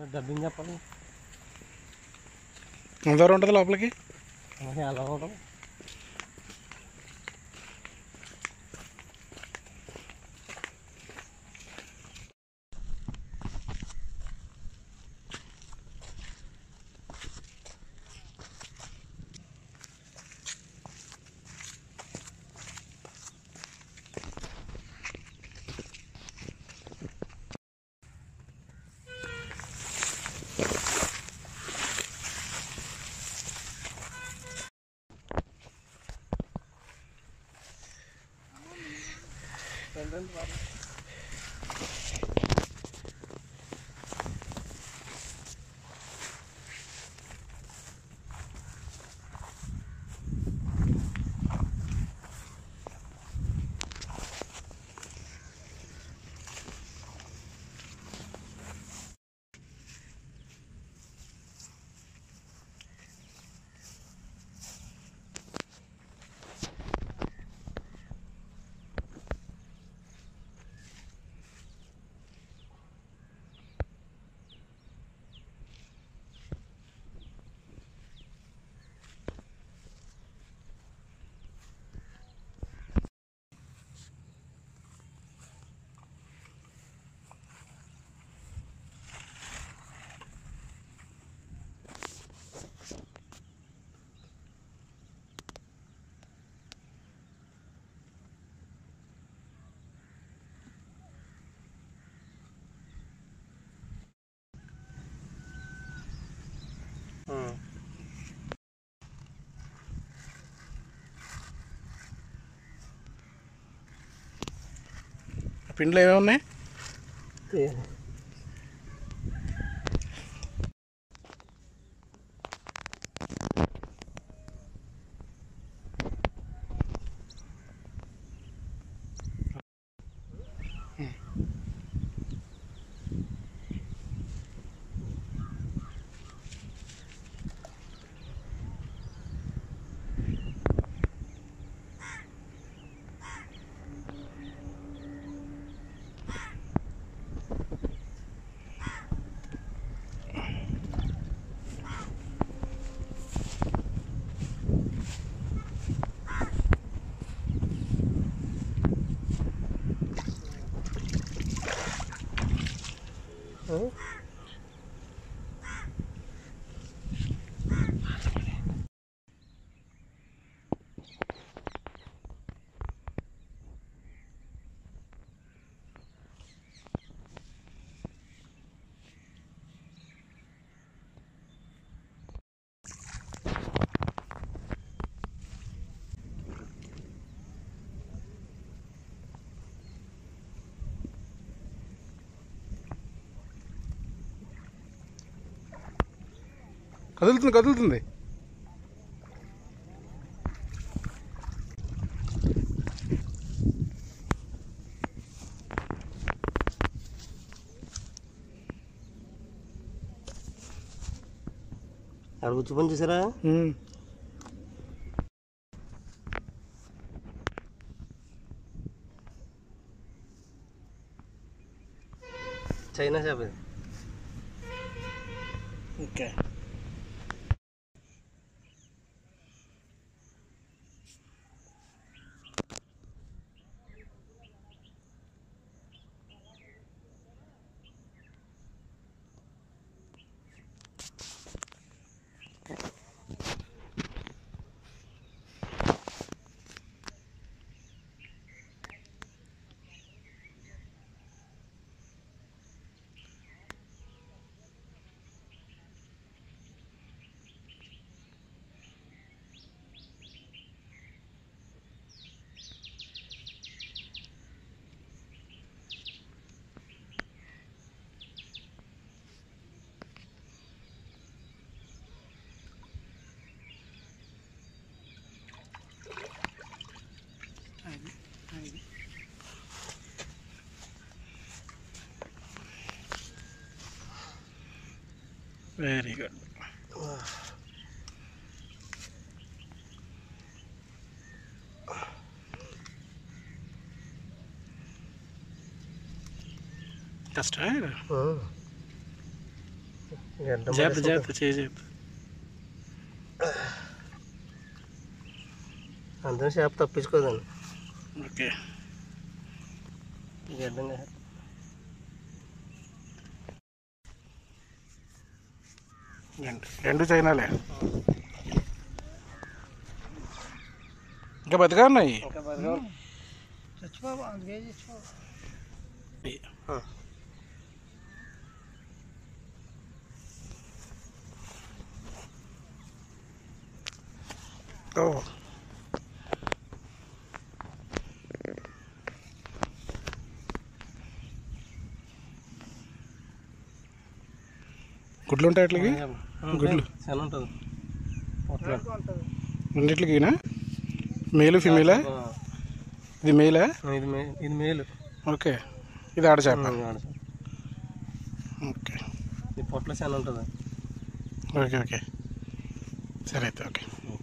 Dubbing చెప్పాలి ఎంత దూరం ఉంటుంది లోపలికి మనకి ఎలా ఉండదు పిండిలో ఏమేమి ఉన్నాయి కదులుతుంది కదులుతుంది అక్కడ కూర్చో పని చూసారా ఉమ్. చైనా షాప్ ఇది ఓకే వెరీ గుడ్ కష్టం గడ్డ జాగ్రత్త జాగ్రత్త చేయి జాగ్రత్త అందరం చేప తప్పించుకోదండి ఓకే గడ్డం రెండు రెండు చైనాలే ఇంకా బతిగా ఉన్నాయి ఇంకా బతిగా చచ్చిపోవా అందుకే చచ్చిపోవా ఓ గుడ్లు ఉంటాయి అట్లకి గుడ్లు. చాలా ఉంటుంది పొట్ల. రెండిట్లకినా మేలు ఫిమేలా ఆ, ఇది మేలా ఇది మే ఇది మేలు ఓకే ఇది ఆడ చేప ఉమ్, ఆడ చేప. ఓకే ఈ పొట్ల చాలా ఉంటుంది ఓకే ఓకే సరే అయితే ఓకే